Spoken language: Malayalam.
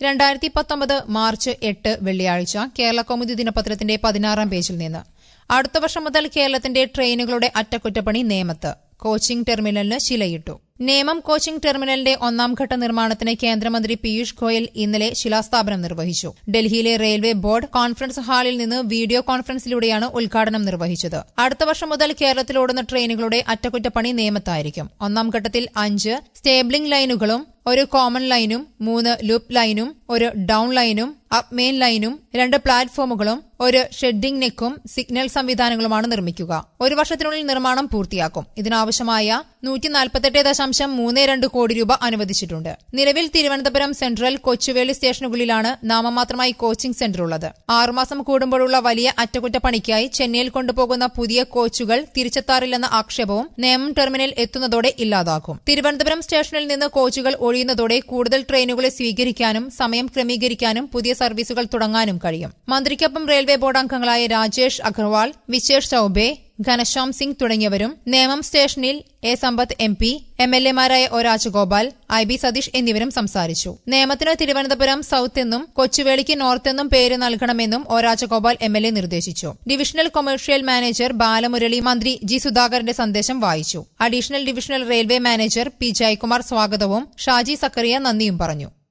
രണ്ടായിരത്തി പത്തൊമ്പത് മാർച്ച് എട്ട് വെള്ളിയാഴ്ച കേരള കൗമുദി ദിനപത്രത്തിന്റെ പതിനാറാം പേജിൽ നിന്ന് അടുത്ത വർഷം മുതൽ കേരളത്തിന്റെ ട്രെയിനുകളുടെ അറ്റകുറ്റപ്പണി നേമത്ത് കോച്ചിംഗ് ടെർമിനലിന് ശിലയിട്ടു നേമം കോച്ചിംഗ് ടെർമിനലിന്റെ ഒന്നാം ഘട്ട നിർമ്മാണത്തിന് കേന്ദ്രമന്ത്രി പീയൂഷ് ഗോയൽ ഇന്നലെ ശിലാസ്ഥാപനം നിർവഹിച്ചു ഡൽഹിയിലെ റെയിൽവേ ബോർഡ് കോൺഫറൻസ് ഹാളിൽ നിന്ന് വീഡിയോ കോൺഫറൻസിലൂടെയാണ് ഉദ്ഘാടനം നിർവഹിച്ചത് അടുത്ത വർഷം മുതൽ കേരളത്തിലോടുന്ന ട്രെയിനുകളുടെ അറ്റകുറ്റപ്പണി നേമത്തായിരിക്കും ഒന്നാം ഘട്ടത്തിൽ അഞ്ച് സ്റ്റേബിളിംഗ് ലൈനുകളും ഒരു കോമൺ ലൈനും മൂന്ന് ലൂപ്പ് ലൈനും ഒരു ഡൌൺ ലൈനും അപ്പ് മെയിൻ ലൈനും രണ്ട് പ്ലാറ്റ്ഫോമുകളും ഒരു ഷെഡിംഗ് നെക്കും സിഗ്നൽ സംവിധാനങ്ങളുമാണ് നിർമ്മിക്കുക ഒരു വർഷത്തിനുള്ളിൽ നിർമ്മാണം പൂർത്തിയാക്കും ഇതിനാവശ്യമായ നൂറ്റി നാൽപ്പത്തെട്ട് ദശാംശം മൂന്ന് രണ്ട് കോടി രൂപ അനുവദിച്ചിട്ടുണ്ട് നിലവിൽ തിരുവനന്തപുരം സെൻട്രൽ കൊച്ചുവേളി സ്റ്റേഷനുകളിലാണ് നാമമാത്രമായി കോച്ചിംഗ് സെന്റർ ഉള്ളത് ആറുമാസം കൂടുമ്പോഴുള്ള വലിയ അറ്റകുറ്റപ്പണിക്കായി ചെന്നൈയിൽ കൊണ്ടുപോകുന്ന പുതിയ കോച്ചുകൾ തിരിച്ചെത്താറില്ലെന്ന ആക്ഷേപവും നേമം ടെർമിനൽ എത്തുന്നതോടെ ഇല്ലാതാക്കും തിരുവനന്തപുരം സ്റ്റേഷനിൽ നിന്ന് കോച്ചുകൾ ഒഴിയുന്നതോടെ കൂടുതൽ ട്രെയിനുകളെ സ്വീകരിക്കാനും സമയം ക്രമീകരിക്കാനും പുതിയ സർവീസുകൾ തുടങ്ങാനും കഴിയും മന്ത്രിക്കൊപ്പം റെയിൽവേ ബോർഡ് അംഗങ്ങളായ രാജേഷ് അഗർവാൾ വിശേഷ് ചൌബെ ഘനശ്യാം സിംഗ് തുടങ്ങിയവരും നേമം സ്റ്റേഷനിൽ A Sampath M P M L എമാരായ O Rajagopal I B Satheesh എന്നിവരും സംസാരിച്ചു നേമത്തിന് തിരുവനന്തപുരം സൌത്ത് എന്നും കൊച്ചുവേളിക്ക് നോർത്ത് എന്നും പേര് നൽകണമെന്നും O Rajagopal M L A നിർദ്ദേശിച്ചു ഡിവിഷണൽ കൊമേഴ്ഷ്യൽ മാനേജർ ബാലമുരളി മന്ത്രി ജി സുധാകരന്റെ സന്ദേശം വായിച്ചു additional divisional railway manager P Jayakumar സ്വാഗതവും ഷാജി സക്കറിയ നന്ദിയും പറഞ്ഞു